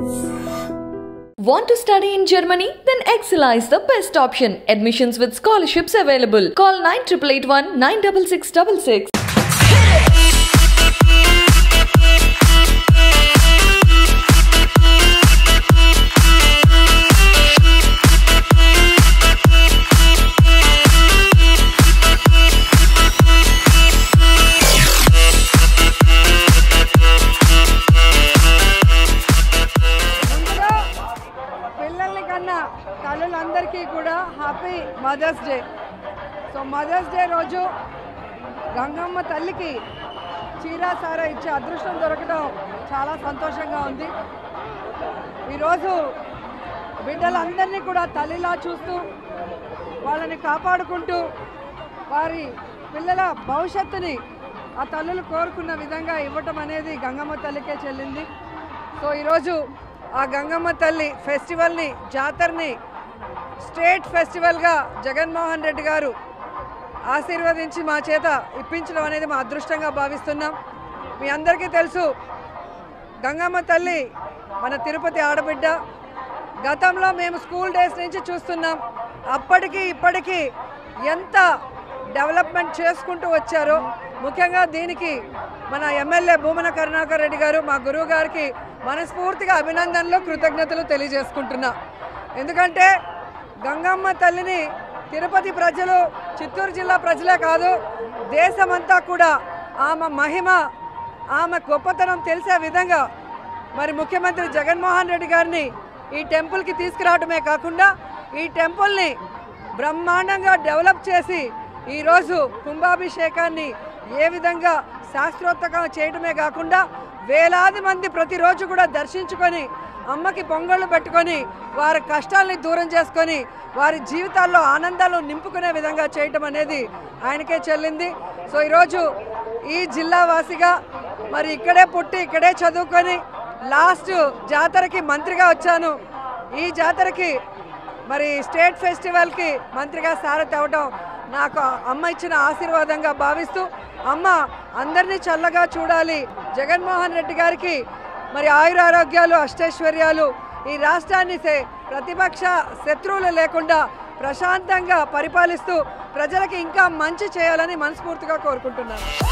Want to study in Germany? Then Excella is the best option. Admissions with scholarships available. Call 9881 96666. ముందుగా పిల్లల్ని కన్నా తల్లులందరికీ కూడా happy mother's day so mother's day రోజు గంగమ్మ తల్లికి చీర సార ఇచ్చే అదృష్టం దొరకడం చాలా సంతోషంగా ఉంది ఈరోజు బిడ్డలందరినీ కూడా తల్లిలా చూస్తూ వాళ్ళని కాపాడుకుంటూ వారి పిల్లల భవిష్యత్తుని ఆ తల్లులు కోరుకున్న విధంగా ఇవ్వటం అనేది గంగమ్మ తల్లికే చెల్లింది సో ఈరోజు ఆ గంగమ్మ తల్లి ఫెస్టివల్ని జాతరని స్టేట్ ఫెస్టివల్గా జగన్మోహన్ రెడ్డి గారు ఆశీర్వదించి మా చేత ఇప్పించడం అనేది మా అదృష్టంగా భావిస్తున్నాం మీ అందరికీ తెలుసు గంగమ్మ తల్లి మన తిరుపతి ఆడబిడ్డ గతంలో మేము స్కూల్ డేస్ నుంచి చూస్తున్నాం అప్పటికి ఇప్పటికీ ఎంత డెవలప్మెంట్ చేసుకుంటూ వచ్చారో ముఖ్యంగా దీనికి మన ఎమ్మెల్యే భూమన కరుణాకర్ రెడ్డి గారు మా గురువు గారికి మనస్ఫూర్తిగా అభినందనలు కృతజ్ఞతలు తెలియజేసుకుంటున్నా ఎందుకంటే గంగమ్మ తల్లిని తిరుపతి ప్రజలు చిత్తూరు జిల్లా ప్రజలే కాదు దేశమంతా కూడా ఆమె మహిమ ఆమె గొప్పతనం తెలిసే విధంగా మరి ముఖ్యమంత్రి జగన్మోహన్ రెడ్డి గారిని ఈ టెంపుల్కి తీసుకురావడమే కాకుండా ఈ టెంపుల్ని బ్రహ్మాండంగా డెవలప్ చేసి ఈరోజు కుంభాభిషేకాన్ని ఏ విధంగా శాస్త్రోక్తంగా చేయడమే కాకుండా వేలాది మంది ప్రతిరోజు కూడా దర్శించుకొని అమ్మకి పొంగళ్ళు పెట్టుకొని వారి కష్టాల్ని దూరం చేసుకొని వారి జీవితాల్లో ఆనందాలు నింపుకునే విధంగా చేయటం అనేది ఆయనకే చెల్లింది సో ఈరోజు ఈ జిల్లా వాసిగా మరి ఇక్కడే పుట్టి ఇక్కడే చదువుకొని లాస్ట్ జాతరకి మంత్రిగా వచ్చాను ఈ జాతరకి మరి స్టేట్ ఫెస్టివల్కి మంత్రిగా సారథి అవ్వడం నాకు అమ్మ ఇచ్చిన ఆశీర్వాదంగా భావిస్తూ అమ్మ అందరినీ చల్లగా చూడాలి జగన్మోహన్ రెడ్డి గారికి మరి ఆయురారోగ్యాలు అష్టైశ్వర్యాలు ఈ రాష్ట్రాన్ని సే- ప్రతిపక్ష శత్రువులు లేకుండా ప్రశాంతంగా పరిపాలిస్తూ ప్రజలకి ఇంకా మంచి చేయాలని మనస్ఫూర్తిగా కోరుకుంటున్నాను